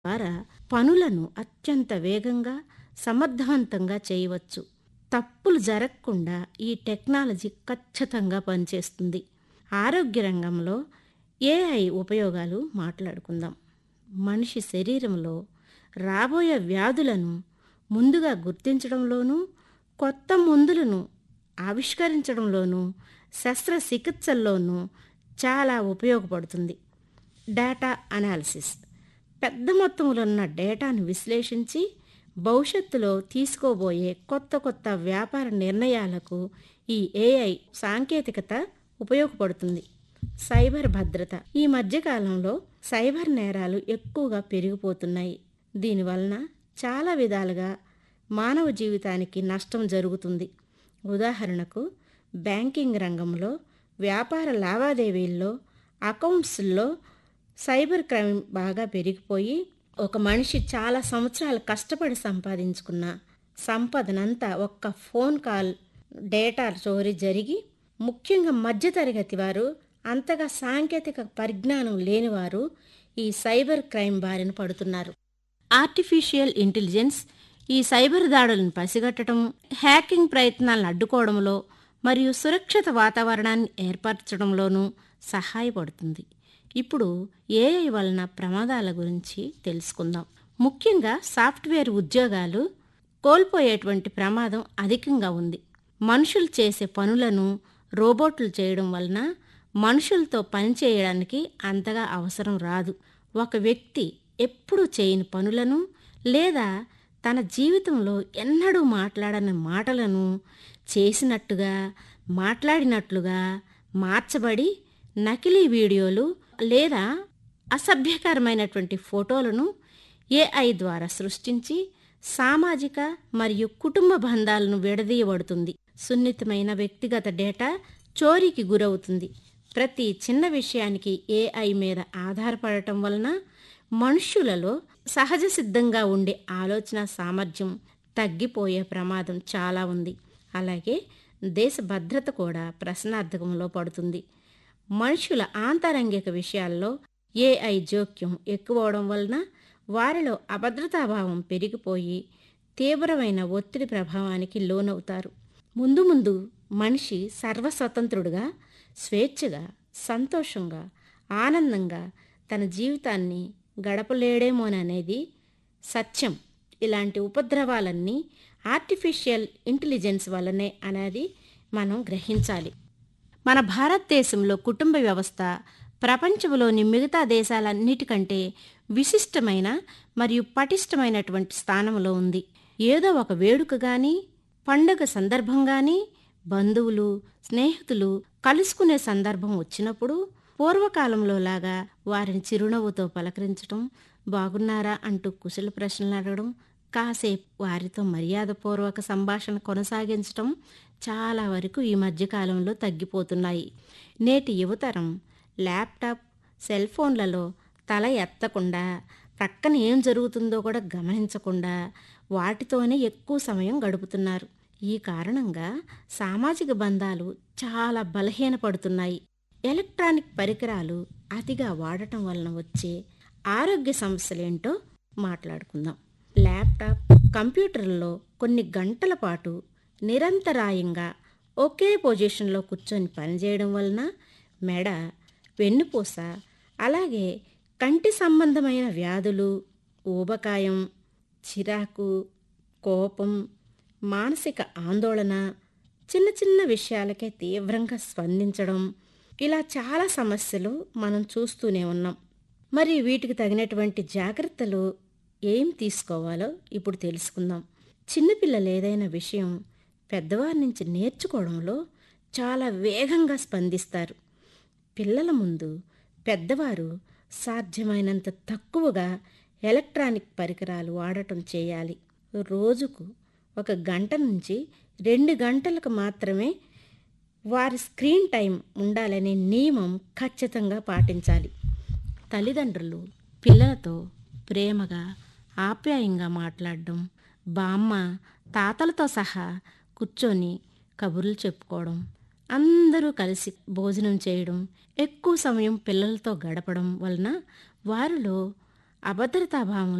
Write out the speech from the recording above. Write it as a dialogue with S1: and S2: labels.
S1: ద్వారా పనులను అత్యంత వేగంగా సమర్థవంతంగా చేయవచ్చు తప్పులు జరగకుండా ఈ టెక్నాలజీ ఖచ్చితంగా పనిచేస్తుంది ఆరోగ్య రంగంలో ఏఐ ఉపయోగాలు మాట్లాడుకుందాం మనిషి శరీరంలో రాబోయే వ్యాధులను ముందుగా గుర్తించడంలోనూ కొత్త మందులను ఆవిష్కరించడంలోనూ శస్త్రచికిత్సల్లోనూ చాలా ఉపయోగపడుతుంది డేటా అనాలిసిస్ పెద్ద మొత్తంలో ఉన్న డేటాను విశ్లేషించి భవిష్యత్తులో తీసుకోబోయే కొత్త కొత్త వ్యాపార నిర్ణయాలకు ఈ ఏఐ సాంకేతికత ఉపయోగపడుతుంది సైబర్ భద్రత ఈ మధ్యకాలంలో సైబర్ నేరాలు ఎక్కువగా పెరిగిపోతున్నాయి దీనివలన చాలా విధాలుగా మానవ జీవితానికి నష్టం జరుగుతుంది ఉదాహరణకు బ్యాంకింగ్ రంగంలో వ్యాపార లావాదేవీల్లో అకౌంట్స్లో సైబర్ క్రైమ్ బాగా పెరిగిపోయి ఒక మనిషి చాలా సంవత్సరాలు కష్టపడి సంపాదించుకున్న సంపదనంతా ఒక్క ఫోన్ కాల్ డేటా చోరీ జరిగి ముఖ్యంగా మధ్యతరగతి వారు అంతగా సాంకేతిక పరిజ్ఞానం లేనివారు ఈ సైబర్ క్రైమ్ బారిన పడుతున్నారు ఆర్టిఫిషియల్ ఇంటెలిజెన్స్ ఈ సైబర్ దాడులను పసిగట్టడం హ్యాకింగ్ ప్రయత్నాలను అడ్డుకోవడంలో మరియు సురక్షిత వాతావరణాన్ని ఏర్పరచడంలోనూ సహాయపడుతుంది ఇప్పుడు ఏఐ వలన ప్రమాదాల గురించి తెలుసుకుందాం ముఖ్యంగా సాఫ్ట్వేర్ ఉద్యోగాలు కోల్పోయేటువంటి ప్రమాదం అధికంగా ఉంది మనుషులు చేసే పనులను రోబోట్లు చేయడం వలన మనుషులతో పని చేయడానికి అంతగా అవసరం రాదు ఒక వ్యక్తి ఎప్పుడూ చేయని పనులను లేదా తన జీవితంలో ఎన్నడూ మాట్లాడని మాటలను చేసినట్టుగా మాట్లాడినట్లుగా మార్చబడి నకిలీ వీడియోలు లేదా అసభ్యకరమైనటువంటి ఫోటోలను ఏఐ ద్వారా సృష్టించి సామాజిక మరియు కుటుంబ బంధాలను విడదీయబడుతుంది సున్నితమైన వ్యక్తిగత డేటా చోరీకి గురవుతుంది ప్రతి చిన్న విషయానికి ఏఐ మీద ఆధారపడటం వలన మనుష్యులలో సహజ సిద్ధంగా ఉండే ఆలోచన సామర్థ్యం తగ్గిపోయే ప్రమాదం చాలా ఉంది అలాగే దేశ భద్రత కూడా ప్రశ్నార్థకంలో పడుతుంది మనుషుల ఆంతరంగిక విషయాల్లో ఏఐ జోక్యం ఎక్కువవడం వలన వారిలో అభద్రతాభావం పెరిగిపోయి తీవ్రమైన ఒత్తిడి ప్రభావానికి లోనవుతారు ముందు ముందు మనిషి సర్వస్వతంత్రుడుగా స్వేచ్ఛగా సంతోషంగా ఆనందంగా తన జీవితాన్ని గడపలేడేమోననేది సత్యం ఇలాంటి ఉపద్రవాలన్నీ ఆర్టిఫిషియల్ ఇంటెలిజెన్స్ వల్లనే అనేది మనం గ్రహించాలి మన భారతదేశంలో కుటుంబ వ్యవస్థ ప్రపంచంలోని మిగతా దేశాలన్నిటికంటే విశిష్టమైన మరియు పటిష్టమైనటువంటి స్థానంలో ఉంది ఏదో ఒక వేడుక గాని పండగ సందర్భం గాని బంధువులు స్నేహితులు కలుసుకునే సందర్భం వచ్చినప్పుడు పూర్వకాలంలో లాగా వారిని చిరునవ్వుతో పలకరించడం బాగున్నారా అంటూ కుశల ప్రశ్నలు అడగడం కాసేపు వారితో మర్యాదపూర్వక సంభాషణ కొనసాగించటం చాలా వరకు ఈ మధ్యకాలంలో తగ్గిపోతున్నాయి నేటి యువతరం ల్యాప్టాప్ సెల్ ఫోన్లలో తల ఎత్తకుండా ప్రక్కన ఏం జరుగుతుందో కూడా గమనించకుండా వాటితోనే ఎక్కువ సమయం గడుపుతున్నారు ఈ కారణంగా సామాజిక బంధాలు చాలా బలహీనపడుతున్నాయి ఎలక్ట్రానిక్ పరికరాలు అతిగా వాడటం వలన వచ్చే ఆరోగ్య సమస్యలేంటో మాట్లాడుకుందాం ల్యాప్టాప్ కంప్యూటర్లో కొన్ని గంటల పాటు నిరంతరాయంగా ఒకే పొజిషన్లో కూర్చొని పనిచేయడం వలన మెడ వెన్నుపూస అలాగే కంటి సంబంధమైన వ్యాధులు ఊబకాయం చిరాకు కోపం మానసిక ఆందోళన చిన్న చిన్న విషయాలకే తీవ్రంగా స్పందించడం ఇలా చాలా సమస్యలు మనం చూస్తూనే ఉన్నాం మరి వీటికి తగినటువంటి జాగ్రత్తలు ఏం తీసుకోవాలో ఇప్పుడు తెలుసుకుందాం చిన్నపిల్లలు ఏదైనా విషయం పెద్దవారి నుంచి నేర్చుకోవడంలో చాలా వేగంగా స్పందిస్తారు పిల్లల ముందు పెద్దవారు సాధ్యమైనంత తక్కువగా ఎలక్ట్రానిక్ పరికరాలు వాడటం చేయాలి రోజుకు ఒక గంట నుంచి రెండు గంటలకు మాత్రమే వారి స్క్రీన్ టైం ఉండాలనే నియమం ఖచ్చితంగా పాటించాలి తల్లిదండ్రులు పిల్లలతో ప్రేమగా ఆప్యాయంగా మాట్లాడడం బామ్మ తాతలతో సహా కూర్చొని కబుర్లు చెప్పుకోవడం అందరూ కలిసి భోజనం చేయడం ఎక్కువ సమయం పిల్లలతో గడపడం వలన వారిలో అభద్రతాభావం